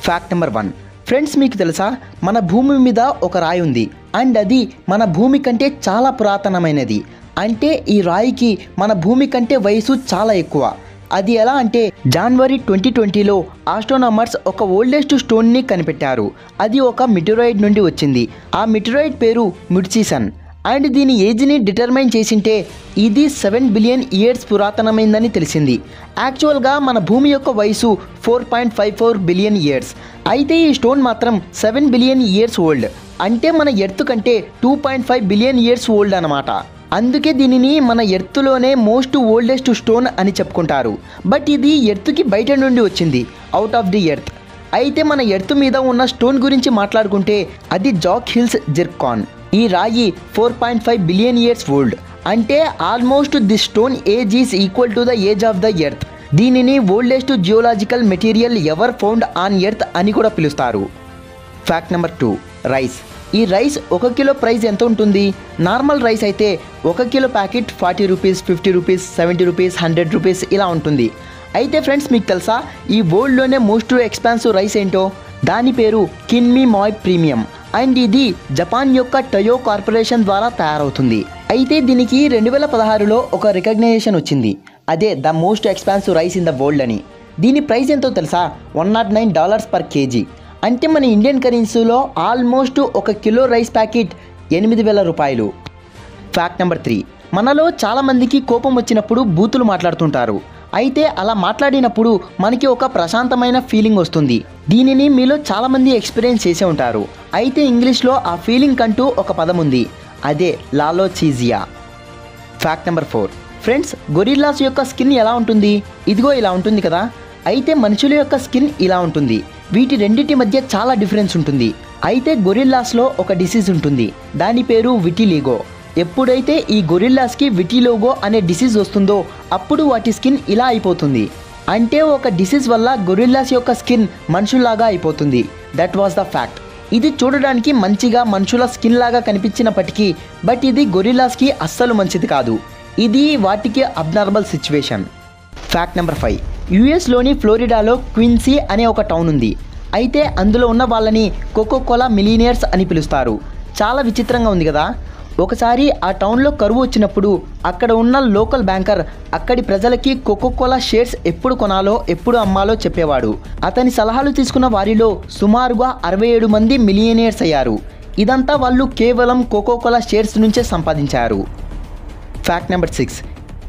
fact number one friends మీకు తెలుసా మన భూమి మీద ఒక రాయి ఉంది అండ్ అది మన భూమి కంటే చాలా పురాతనమైనది అంటే ఈ రాయికి మన భూమి కంటే వయసు చాలా ఎక్కువ అది ఎలా అంటే జనవరి ట్వంటీ ట్వంటీలో ఆస్ట్రోనామర్స్ ఒక ఓల్డెస్ట్ స్టోన్ని కనిపెట్టారు అది ఒక మిటరాయిడ్ నుండి వచ్చింది ఆ మిటరాయిడ్ పేరు మిడ్సిసన్ అండ్ దీని ఏజ్ని డిటర్మైన్ చేసింటే ఇది సెవెన్ బిలియన్ ఇయర్స్ పురాతనమైందని తెలిసింది యాక్చువల్గా మన భూమి యొక్క వయసు four point five four billion years అయితే ఈ స్టోన్ మాత్రం సెవెన్ బిలియన్ ఇయర్స్ ఓల్డ్ అంటే మన ఎర్త్ కంటే two point five billion years old అనమాట అందుకే దీనిని మన ఎర్త్లోనే మోస్ట్ ఓల్డెస్ట్ స్టోన్ అని చెప్పుకుంటారు బట్ ఇది ఎర్త్కి బయట నుండి వచ్చింది అవుట్ ఆఫ్ ది ఎర్త్ అయితే మన ఎర్త్ మీద ఉన్న స్టోన్ గురించి మాట్లాడుకుంటే అది జాక్ హిల్స్ జిర్కాన్ ఈ రాయి four point five billion years old అంటే almost the stone age is equal to the age of the earth దీనిని oldest geological material ever found on earth అని కూడా పిలుస్తారు ఫ్యాక్ట్ నెంబర్ టూ రైస్ ఈ rice ఒక kilo price ఎంత ఉంటుంది normal rice అయితే ఒక kilo packet forty rupees fifty rupees seventy rupees hundred rupees ఇలా ఉంటుంది అయితే ఫ్రెండ్స్ మీకు తెలుసా ఈ వరల్డ్లోనే మోస్ట్ ఎక్స్పాన్సివ్ రైస్ ఏంటో దాని పేరు కిన్మీ మాయ్ ప్రీమియం అండ్ ఇది జపాన్ యొక్క టయో కార్పొరేషన్ ద్వారా తయారవుతుంది అయితే దీనికి రెండు వేల పదహారులో ఒక రికగ్నైజేషన్ వచ్చింది అదే the most expensive rice in the world అని దీని ప్రైస్ ఎంతో తెలుసా one nought nine dollars per KG అంటే మన ఇండియన్ కరెన్సీలో ఆల్మోస్ట్ ఒక కిలో రైస్ ప్యాకెట్ ఎనిమిది వేల రూపాయలు ఫ్యాక్ట్ నెంబర్ త్రీ మనలో చాలామందికి కోపం వచ్చినప్పుడు బూతులు మాట్లాడుతుంటారు అయితే అలా మాట్లాడినప్పుడు మనకి ఒక ప్రశాంతమైన ఫీలింగ్ వస్తుంది దీనిని మీలో చాలామంది ఎక్స్పీరియన్స్ చేసే ఉంటారు అయితే ఇంగ్లీష్లో ఆ ఫీలింగ్ కంటూ ఒక పదం ఉంది అదే లాలోచీజియా fact number four friends gorillas యొక్క స్కిన్ ఎలా ఉంటుంది ఇదిగో ఇలా ఉంటుంది కదా అయితే మనుషుల యొక్క స్కిన్ ఇలా ఉంటుంది వీటి రెండింటి మధ్య చాలా డిఫరెన్స్ ఉంటుంది అయితే గొరిల్లాస్లో ఒక డిసీజ్ ఉంటుంది దాని పేరు విటిలిగో ఎప్పుడైతే ఈ గొరిల్లాస్కి విటిలోగో అనే డిసీజ్ వస్తుందో అప్పుడు వాటి స్కిన్ ఇలా అయిపోతుంది అంటే ఒక డిసీజ్ వల్ల గొరిల్లాస్ యొక్క స్కిన్ మనుషుల్లాగా అయిపోతుంది దట్ వాస్ ద ఫ్యాక్ట్ ఇది చూడడానికి మంచిగా మనుషుల స్కిన్ లాగా కనిపించినప్పటికీ బట్ ఇది గొరిల్లాస్కి అస్సలు మంచిది కాదు ఇది వాటికి abnormal situation fact number five యుఎస్లోని ఫ్లోరిడాలో క్విన్సీ అనే ఒక టౌన్ ఉంది అయితే అందులో ఉన్న వాళ్ళని కోకో కోలా మిలీనియర్స్ అని పిలుస్తారు చాలా విచిత్రంగా ఉంది కదా ఒకసారి ఆ టౌన్లో కరువు వచ్చినప్పుడు అక్కడ ఉన్న లోకల్ బ్యాంకర్ అక్కడి ప్రజలకి కోకో కోలా షేర్స్ ఎప్పుడు కొనాలో ఎప్పుడు అమ్మాలో చెప్పేవాడు అతని సలహాలు తీసుకున్న వారిలో సుమారుగా అరవై ఏడు మంది మిలియనియర్స్ అయ్యారు ఇదంతా వాళ్ళు కేవలం కోకో కోలా షేర్స్ నుంచే సంపాదించారు ఫ్యాక్ట్ నెంబర్ సిక్స్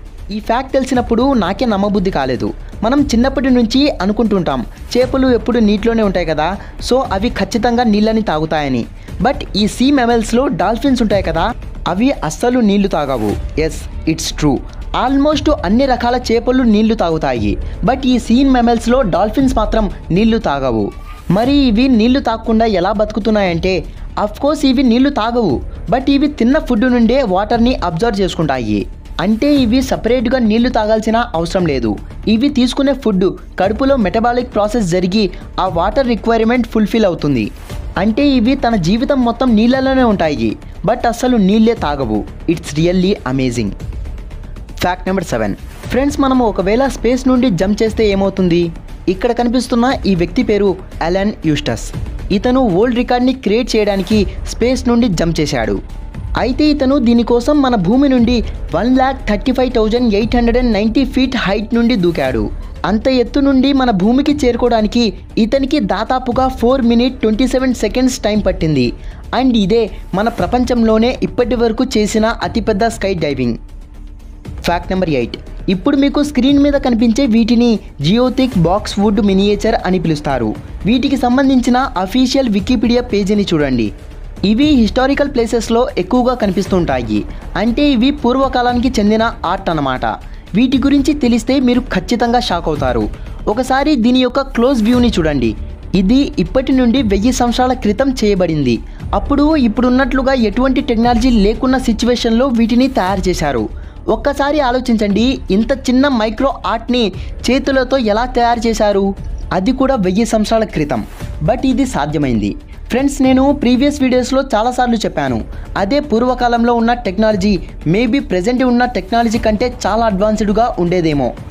ఈ ఫ్యాక్ట్ తెలిసినప్పుడు నాకే నమ్మబుద్ధి కాలేదు మనం చిన్నప్పటి నుంచి అనుకుంటుంటాం చేపలు ఎప్పుడు నీటిలోనే ఉంటాయి కదా సో అవి ఖచ్చితంగా నీళ్ళని తాగుతాయని బట్ ఈ సీ మెమల్స్లో డాల్ఫిన్స్ ఉంటాయి కదా అవి అస్సలు నీళ్లు తాగవు ఎస్ ఇట్స్ ట్రూ ఆల్మోస్ట్ అన్ని రకాల చేపలు నీళ్లు తాగుతాయి బట్ ఈ సీన్ మెమల్స్లో డాల్ఫిన్స్ మాత్రం నీళ్లు తాగవు మరి ఇవి నీళ్లు తాగకుండా ఎలా బతుకుతున్నాయంటే కోర్స్ ఇవి నీళ్లు తాగవు బట్ ఇవి తిన్న ఫుడ్ నుండే వాటర్ని అబ్జర్వ్ చేసుకుంటాయి అంటే ఇవి సపరేట్గా నీళ్లు తాగాల్సిన అవసరం లేదు ఇవి తీసుకునే ఫుడ్ కడుపులో మెటబాలిక్ ప్రాసెస్ జరిగి ఆ వాటర్ రిక్వైర్మెంట్ ఫుల్ఫిల్ అవుతుంది అంటే ఇవి తన జీవితం మొత్తం నీళ్ళలోనే ఉంటాయి బట్ అస్సలు నీళ్ళే తాగవు it's really amazing fact number seven friends మనము ఒకవేళ స్పేస్ నుండి జంప్ చేస్తే ఏమవుతుంది ఇక్కడ కనిపిస్తున్న ఈ వ్యక్తి పేరు అలన్ యూస్టస్ ఇతను వరల్డ్ రికార్డ్ని క్రియేట్ చేయడానికి స్పేస్ నుండి జంప్ చేశాడు అయితే ఇతను దీనికోసం మన భూమి నుండి one lakh thirty five thousand eight hundred and ninety feet height నుండి దూకాడు అంత ఎత్తు నుండి మన భూమికి చేరుకోవడానికి ఇతనికి దాదాపుగా four minute twenty seven seconds time పట్టింది అండ్ ఇదే మన ప్రపంచంలోనే ఇప్పటి వరకు చేసిన అతిపెద్ద sky diving fact number eight ఇప్పుడు మీకు స్క్రీన్ మీద కనిపించే వీటిని జియోథిక్ బాక్స్ వుడ్ మినియేచర్ అని పిలుస్తారు వీటికి సంబంధించిన అఫీషియల్ వికీపీడియా పేజీని చూడండి ఇవి హిస్టారికల్ ప్లేసెస్లో ఎక్కువగా కనిపిస్తుంటాయి అంటే ఇవి పూర్వకాలానికి చెందిన ఆర్ట్ అన్నమాట వీటి గురించి తెలిస్తే మీరు ఖచ్చితంగా షాక్ అవుతారు ఒకసారి దీని యొక్క క్లోజ్ వ్యూని చూడండి ఇది ఇప్పటి నుండి వెయ్యి సంవత్సరాల క్రితం చేయబడింది అప్పుడు ఇప్పుడున్నట్లుగా ఎటువంటి టెక్నాలజీ లేకున్న సిచ్యువేషన్లో వీటిని తయారు చేశారు ఒక్కసారి ఆలోచించండి ఇంత చిన్న మైక్రో ఆర్ట్ని చేతులతో ఎలా తయారు చేశారు అది కూడా వెయ్యి సంవత్సరాల క్రితం బట్ ఇది సాధ్యమైంది ఫ్రెండ్స్ నేను ప్రీవియస్ వీడియోస్లో చాలాసార్లు చెప్పాను అదే పూర్వకాలంలో ఉన్న టెక్నాలజీ మేబీ ప్రజెంట్ ఉన్న టెక్నాలజీ కంటే చాలా అడ్వాన్స్డ్గా ఉండేదేమో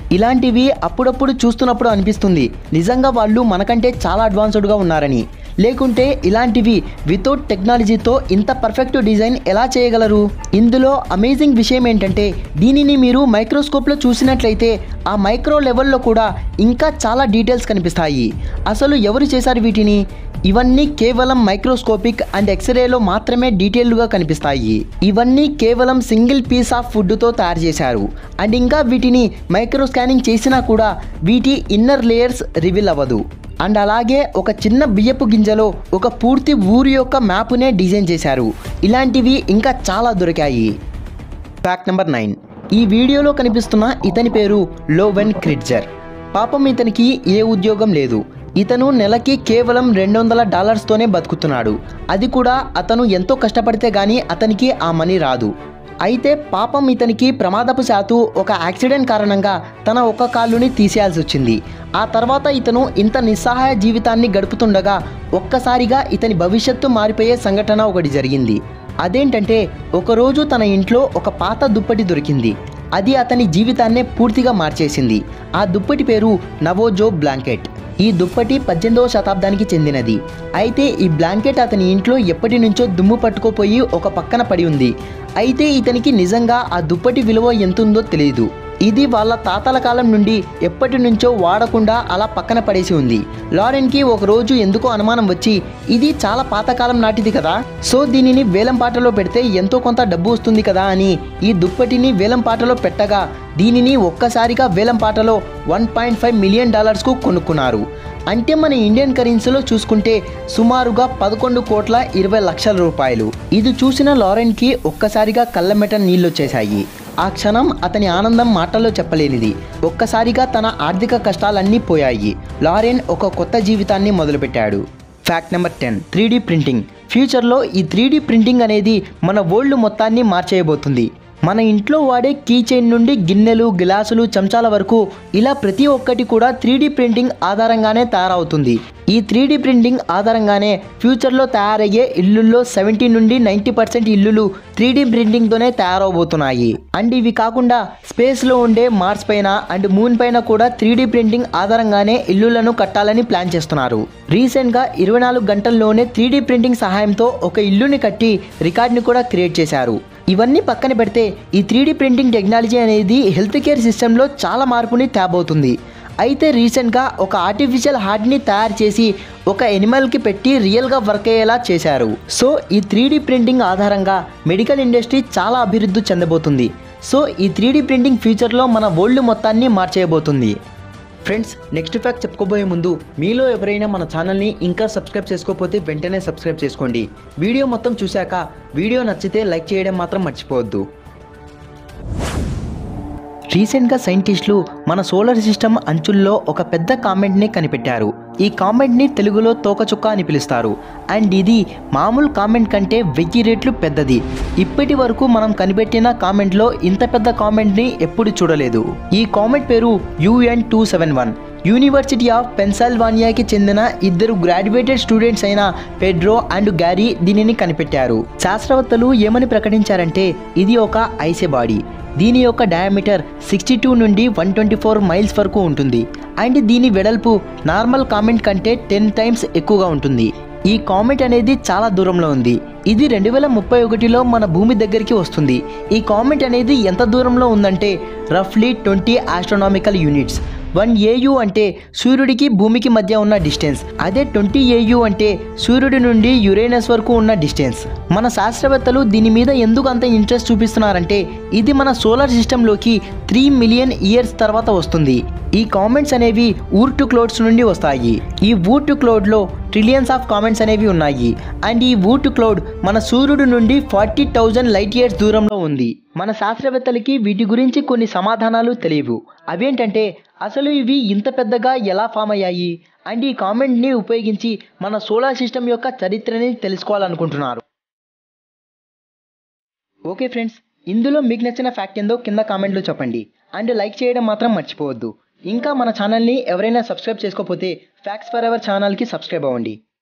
ఇలాంటివి అప్పుడప్పుడు చూస్తున్నప్పుడు అనిపిస్తుంది నిజంగా వాళ్ళు మనకంటే చాలా అడ్వాన్స్డ్గా ఉన్నారని లేకుంటే ఇలాంటివి వితౌట్ టెక్నాలజీతో ఇంత పర్ఫెక్ట్ డిజైన్ ఎలా చేయగలరు ఇందులో అమేజింగ్ విషయం ఏంటంటే దీనిని మీరు మైక్రోస్కోప్లో చూసినట్లయితే ఆ మైక్రో లెవెల్లో కూడా ఇంకా చాలా డీటెయిల్స్ కనిపిస్తాయి అసలు ఎవరు చేశారు వీటిని ఇవన్నీ కేవలం మైక్రోస్కోపిక్ అండ్ ఎక్స్రేలో మాత్రమే డీటెయిల్డ్గా కనిపిస్తాయి ఇవన్నీ కేవలం సింగిల్ పీస్ ఆఫ్ ఫుడ్తో తయారు చేశారు అండ్ ఇంకా వీటిని మైక్రో స్కానింగ్ చేసినా కూడా వీటి ఇన్నర్ లేయర్స్ రివీల్ అవ్వదు అండ్ అలాగే ఒక చిన్న బియ్యపు గింజలో ఒక పూర్తి ఊరి యొక్క మ్యాప్నే డిజైన్ చేశారు ఇలాంటివి ఇంకా చాలా దొరికాయి ఫ్యాక్ట్ నెంబర్ నైన్ ఈ వీడియోలో కనిపిస్తున్న ఇతని పేరు లోవెన్ క్రిడ్జర్ పాపం ఇతనికి ఏ ఉద్యోగం లేదు ఇతను నెలకి కేవలం రెండు వందల డాలర్స్తోనే బతుకుతున్నాడు అది కూడా అతను ఎంతో కష్టపడితే గానీ అతనికి ఆ మనీ రాదు అయితే పాపం ఇతనికి ప్రమాదపు శాతు ఒక యాక్సిడెంట్ కారణంగా తన ఒక్క కాళ్ళుని తీసేయాల్సి వచ్చింది ఆ తర్వాత ఇతను ఇంత నిస్సహాయ జీవితాన్ని గడుపుతుండగా ఒక్కసారిగా ఇతని భవిష్యత్తు మారిపోయే సంఘటన ఒకటి జరిగింది అదేంటంటే ఒకరోజు తన ఇంట్లో ఒక పాత దుప్పటి దొరికింది అది అతని జీవితాన్నే పూర్తిగా మార్చేసింది ఆ దుప్పటి పేరు నవోజో బ్లాంకెట్ ఈ దుప్పటి పద్దెనిమిదవ శతాబ్దానికి చెందినది అయితే ఈ బ్లాంకెట్ అతని ఇంట్లో ఎప్పటి నుంచో దుమ్ము పట్టుకోపోయి ఒక పక్కన పడి ఉంది అయితే ఇతనికి నిజంగా ఆ దుప్పటి విలువ ఎంతుందో తెలియదు ఇది వాళ్ళ తాతల కాలం నుండి ఎప్పటి నుంచో వాడకుండా అలా పక్కన పడేసి ఉంది లారెన్కి ఒక రోజు ఎందుకో అనుమానం వచ్చి ఇది చాలా పాతకాలం నాటిది కదా సో దీనిని వేలం పాటలో పెడితే ఎంతో కొంత డబ్బు వస్తుంది కదా అని ఈ దుప్పటిని వేలం పాటలో పెట్టగా దీనిని ఒక్కసారిగా వేలం పాటలో వన్ పాయింట్ ఫైవ్ మిలియన్ డాలర్స్కు కొనుక్కున్నారు అంటే మన ఇండియన్ కరెన్సీలో చూసుకుంటే సుమారుగా పదకొండు కోట్ల ఇరవై లక్షల రూపాయలు ఇది చూసిన లారెన్కి ఒక్కసారిగా కళ్ళమెట నీళ్ళొచ్చేశాయి ఆ క్షణం అతని ఆనందం మాటల్లో చెప్పలేనిది ఒక్కసారిగా తన ఆర్థిక కష్టాలన్నీ పోయాయి లారెన్ ఒక కొత్త జీవితాన్ని మొదలుపెట్టాడు fact number ten three printing ఫ్యూచర్లో ఈ త్రీ ప్రింటింగ్ అనేది మన వరల్డ్ మొత్తాన్ని మార్చేయబోతుంది మన ఇంట్లో వాడే కీ చైన్ నుండి గిన్నెలు గ్లాసులు చెంచాల వరకు ఇలా ప్రతి ఒక్కటి కూడా త్రీ ప్రింటింగ్ ఆధారంగానే తయారవుతుంది ఈ త్రీ ప్రింటింగ్ ఆధారంగానే ఫ్యూచర్లో తయారయ్యే ఇల్లుల్లో సెవెంటీ నుండి నైంటీ పర్సెంట్ ఇల్లులు త్రీ ప్రింటింగ్తోనే తయారవబోతున్నాయి అండ్ ఇవి కాకుండా స్పేస్లో ఉండే మార్స్ పైన అండ్ మూన్ పైన కూడా త్రీ ప్రింటింగ్ ఆధారంగానే ఇల్లులను కట్టాలని ప్లాన్ చేస్తున్నారు రీసెంట్గా ఇరవై నాలుగు గంటల్లోనే త్రీ ప్రింటింగ్ సహాయంతో ఒక ఇల్లుని కట్టి రికార్డ్ని కూడా క్రియేట్ చేశారు ఇవన్నీ పక్కన పెడితే ఈ త్రీ ప్రింటింగ్ టెక్నాలజీ అనేది హెల్త్ కేర్ సిస్టంలో చాలా మార్పుని తేబోతుంది అయితే రీసెంట్గా ఒక ఆర్టిఫిషియల్ హార్ట్ని తయారు చేసి ఒక ఎనిమల్కి పెట్టి రియల్గా వర్క్ అయ్యేలా చేశారు సో ఈ త్రీ ప్రింటింగ్ ఆధారంగా మెడికల్ ఇండస్ట్రీ చాలా అభివృద్ధి చెందబోతుంది సో ఈ త్రీ ప్రింటింగ్ ఫ్యూచర్లో మన వరల్డ్ మొత్తాన్ని మార్చేయబోతుంది ఫ్రెండ్స్ నెక్స్ట్ ఫ్యాక్ట్ చెప్పుకోబోయే ముందు మీలో ఎవరైనా మన ఛానల్ని ఇంకా సబ్స్క్రైబ్ చేసుకోకపోతే వెంటనే సబ్స్క్రైబ్ చేసుకోండి వీడియో మొత్తం చూశాక వీడియో నచ్చితే లైక్ చేయడం మాత్రం మర్చిపోవద్దు రీసెంట్గా సైంటిస్టులు మన సోలార్ సిస్టమ్ అంచుల్లో ఒక పెద్ద కామెంట్ని కనిపెట్టారు ఈ కామెంట్ని తెలుగులో తోకచుక్క అని పిలుస్తారు అండ్ ఇది మామూలు కామెంట్ కంటే వెయ్యి రెట్లు పెద్దది ఇప్పటి వరకు మనం కనిపెట్టిన కామెంట్లో ఇంత పెద్ద కామెంట్ని ఎప్పుడు చూడలేదు ఈ కామెంట్ పేరు UN two seven one university of పెన్సిల్వానియాకి చెందిన ఇద్దరు గ్రాడ్యుయేటెడ్ స్టూడెంట్స్ అయిన పెడ్రో అండ్ గ్యారీ దీనిని కనిపెట్టారు శాస్త్రవేత్తలు ఏమని ప్రకటించారంటే ఇది ఒక ఐసే బాడీ దీని యొక్క డయామీటర్ సిక్స్టీ టూ నుండి వన్ ట్వంటీ ఫోర్ మైల్స్ వరకు ఉంటుంది అండ్ దీని వెడల్పు నార్మల్ కామెంట్ కంటే టెన్ టైమ్స్ ఎక్కువగా ఉంటుంది ఈ కామెంట్ అనేది చాలా దూరంలో ఉంది ఇది రెండు వేల ముప్పై ఒకటిలో మన భూమి దగ్గరికి వస్తుంది ఈ కామెంట్ అనేది ఎంత దూరంలో ఉందంటే రఫ్లీ twenty astronomical units one AU అంటే సూర్యుడికి భూమికి మధ్య ఉన్న డిస్టెన్స్ అదే ట్వంటీ ఏయు అంటే సూర్యుడి నుండి యురేనస్ వరకు ఉన్న డిస్టెన్స్ మన శాస్త్రవేత్తలు దీని మీద ఎందుకు అంత ఇంట్రెస్ట్ చూపిస్తున్నారంటే ఇది మన సోలార్ సిస్టంలోకి త్రీ మిలియన్ ఇయర్స్ తర్వాత వస్తుంది ఈ కామెంట్స్ అనేవి ఊర్ టు క్లౌడ్స్ నుండి వస్తాయి ఈ ఊర్ టు క్లౌడ్లో ట్రిలియన్స్ ఆఫ్ కామెంట్స్ అనేవి ఉన్నాయి అండ్ ఈ ఊర్ టు క్లౌడ్ మన సూర్యుడు నుండి ఫార్టీ థౌజండ్ లైట్ ఇయర్స్ దూరంలో ఉంది మన శాస్త్రవేత్తలకి వీటి గురించి కొన్ని సమాధానాలు తెలియవు అవేంటంటే అసలు ఇవి ఇంత పెద్దగా ఎలా ఫామ్ అయ్యాయి అండ్ ఈ కామెంట్ని ఉపయోగించి మన సోలార్ సిస్టమ్ యొక్క చరిత్రని తెలుసుకోవాలనుకుంటున్నారు ఓకే ఫ్రెండ్స్ ఇందులో మీకు నచ్చిన ఫ్యాక్ట్ ఏందో కింద కామెంట్లో చెప్పండి అండ్ లైక్ చేయడం మాత్రం మర్చిపోవద్దు ఇంకా మన ఛానల్ని ఎవరైనా సబ్స్క్రైబ్ చేసుకోకపోతే ఫ్యాక్ట్స్ ఫర్ ఎవర్ ఛానల్కి సబ్స్క్రైబ్ అవ్వండి